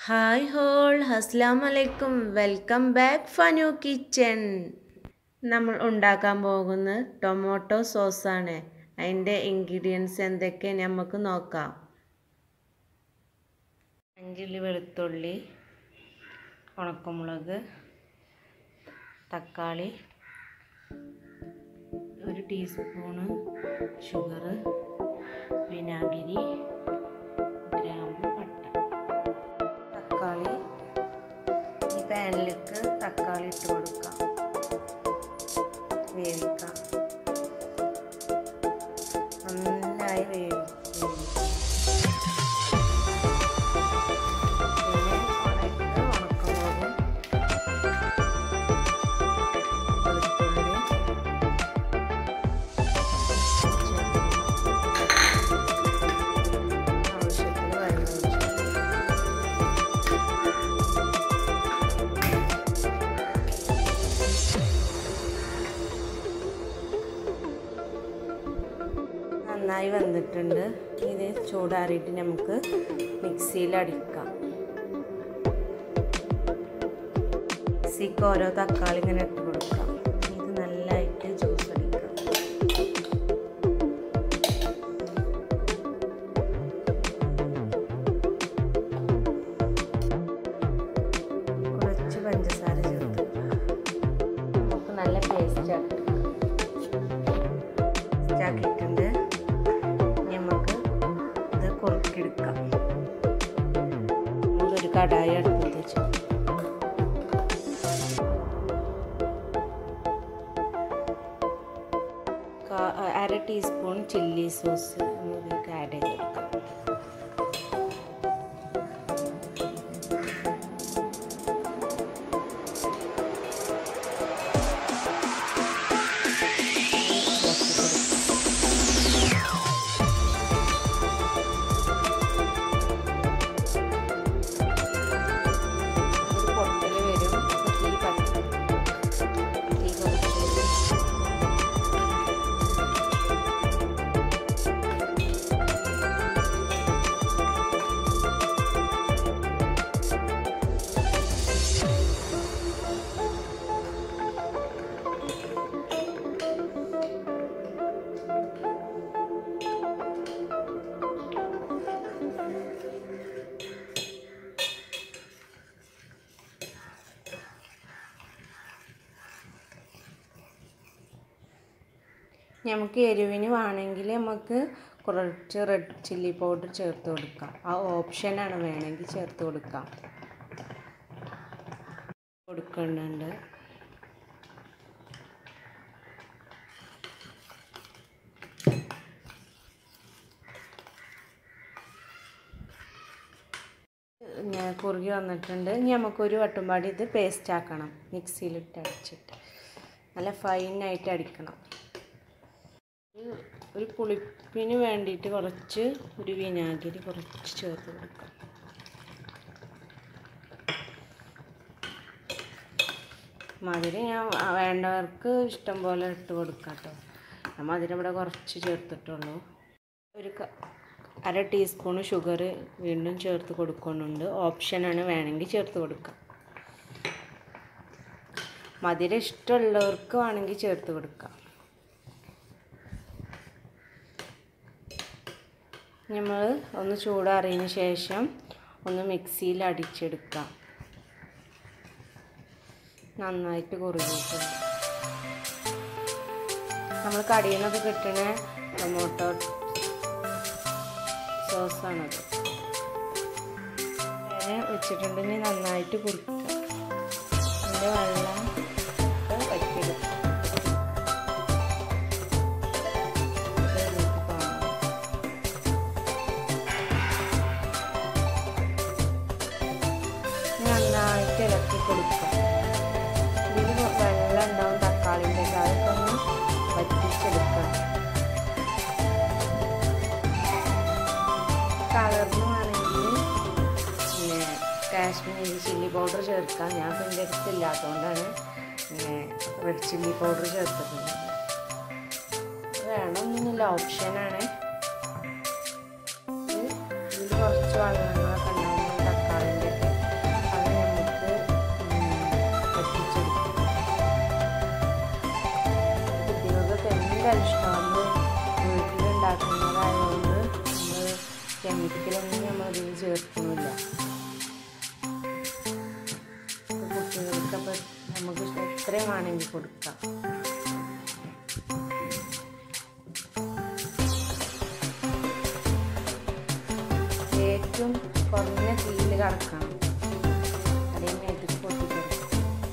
Hi whole അസ്സാം വലൈക്കും welcome back ഫനു kitchen നമ്മൾ ഉണ്ടാക്കാൻ പോകുന്ന ടൊമാറ്റോ സോസാണ് അതിൻ്റെ ഇൻഗ്രീഡിയൻസ് എന്തൊക്കെ നമുക്ക് നോക്കാം അഞ്ചുള്ളി വെളുത്തുള്ളി ഉണക്കമുളക് തക്കാളി ഒരു ടീസ്പൂണ് ഷുഗർ വിനാഗിരി ഗ്രാമ്പു പട്ട തക്കാളി ഈ പാനിലേക്ക് തക്കാളി ഇട്ട് കൊടുക്കാം വേവിക്കാം നന്നായി വേവി പിന്നെ ഉണക്ക് ഉണക്കമുളകും വെളുത്തുള്ളി ആവശ്യത്തിന് വെള്ളം ഒഴിച്ചു നന്നായി വന്നിട്ടുണ്ട് ഇത് ചൂടാറിയിട്ട് നമുക്ക് മിക്സിയിൽ അടിക്കാം മിക്സിക്ക് ഓരോ തക്കാളി ഇങ്ങനെ ഇട്ട് കൊടുക്കാം ഇത് നല്ലതായിട്ട് ജ്യൂസ് അടിക്കാം കുറച്ച് പഞ്ചസാര ചേർത്ത് നമുക്ക് നല്ല പേസ്റ്റ് ആക്കി ആക്കിയിട്ടുണ്ട് നമുക്ക് ഇത് കുറുക്കിയെടുക്കാം നമുക്കൊരു കടായി അടുപ്പത്ത് വെച്ചു അര ടീസ്പൂൺ ചില്ലി സോസ് നമുക്ക് ആഡ് ചെയ്ത് കൊടുക്കാം ഒരു പൊട്ടൽ വരും തീ പറ്റും തീ കുറച്ച് നമുക്ക് എരിവിന് വേണമെങ്കിൽ നമുക്ക് കുറച്ച് റെഡ് ചില്ലി പൗഡർ ചേർത്ത് കൊടുക്കാം ആ ഓപ്ഷനാണ് വേണമെങ്കിൽ ചേർത്ത് കൊടുക്കാം കൊടുക്കുന്നുണ്ട് ഞാൻ കുറുകി വന്നിട്ടുണ്ട് ഇനി നമുക്കൊരു വട്ടുംപാടി ഇത് പേസ്റ്റ് ആക്കണം മിക്സിയിലിട്ട് അടിച്ചിട്ട് നല്ല ഫൈനായിട്ട് അടിക്കണം ഒരു- ഒരു പുളിപ്പിന് വേണ്ടിയിട്ട് കുറച്ച് ഒരു വിനാഗിരി കുറച്ച് ചേർത്ത് കൊടുക്കാം മധുരം ഞാൻ ആ, വേണ്ടവർക്ക് ഇഷ്ടം പോലെ ഇട്ട് കൊടുക്കാം കേട്ടോ ഞാൻ മധുരം ഇവിടെ കുറച്ച് ചേർത്തിട്ടുള്ളൂ ഒരു ക- അര ടീസ്പൂൺ ഷുഗർ വീണ്ടും ചേർത്ത് കൊടുക്കുന്നുണ്ട് ഓപ്ഷനാണ് വേണമെങ്കിൽ ചേർത്ത് കൊടുക്കാം മധുരം ഇഷ്ടമുള്ളവർക്ക് വേണമെങ്കിൽ ചേർത്ത് കൊടുക്കാം നമ്മൾ ഒന്ന് ചൂടാറിയതിന് ശേഷം ഒന്ന് മിക്സിയിൽ അടിച്ചെടുക്കാം നന്നായിട്ട് കുറുകിയിട്ട് നമ്മൾ കടയിൽ നിന്നൊക്കെ കിട്ടുന്ന ടൊമാറ്റോ സോസാണത് അങ്ങനെ വെച്ചിട്ടുണ്ടെങ്കിൽ നന്നായിട്ട് കുറുക്കുക അതിൻ്റെ വെള്ളം വറ്റിയെടുക്കുക ഇതിലേക്ക് പാകണം. നന്നായിട്ട് ഇളക്കി കൊടുക്കുക ഇതിൽ വെള്ളം ഉണ്ടാവും തക്കാളിൻ്റെ അതൊക്കെ ഒന്ന് വറ്റിച്ചെടുക്കുക കളറിന് വേണമെങ്കിൽ പിന്നെ കാശ്മീരി ചില്ലി പൗഡർ ചേർക്കാം ഞാൻ ഇപ്പം എൻ്റെ അടുത്തില്ലാത്തതുകൊണ്ടാണ് പിന്നെ റെഡ് ചില്ലി പൗഡർ ചേർത്തിട്ടുണ്ട് വേണമെന്നൊന്നുമില്ല ഓപ്ഷനാണ് ഇത് ഇതിൽ കുറച്ച് വെള്ളങ്ങളൊക്കെ ഉണ്ടാകുമ്പോൾ തക്കാളിൻ്റെ ഒക്കെ കൊടുക്കാം അപ്പം നമുക്ക് എത്രയും വേണമെങ്കിൽ കൊടുക്കാം ഏറ്റവും കുറഞ്ഞ തീയിൽ കറക്കണം അതേ മേത്തേക്ക് പൊട്ടിച്ചെടുക്കും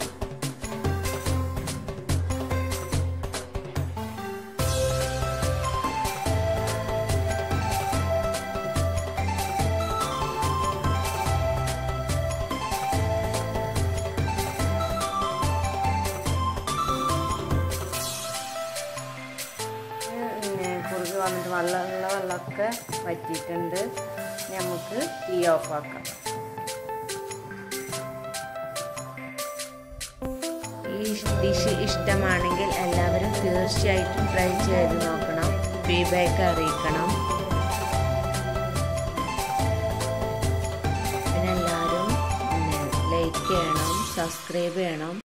പിന്നെ കുറുകി വന്നിട്ട് വെള്ളമുള്ള വെള്ളമൊക്കെ വറ്റിയിട്ടുണ്ട് ഇനി നമുക്ക് തീ ഓഫാക്കാം ഈ ഡിഷ് ഇഷ്ടമാണെങ്കിൽ എല്ലാവരും തീർച്ചയായിട്ടും ട്രൈ ചെയ്ത് നോക്കണം ഫീഡ്ബാക്ക് അറിയിക്കണം പിന്നെ എല്ലാവരും ലൈക്ക് ചെയ്യണം സബ്സ്ക്രൈബ് ചെയ്യണം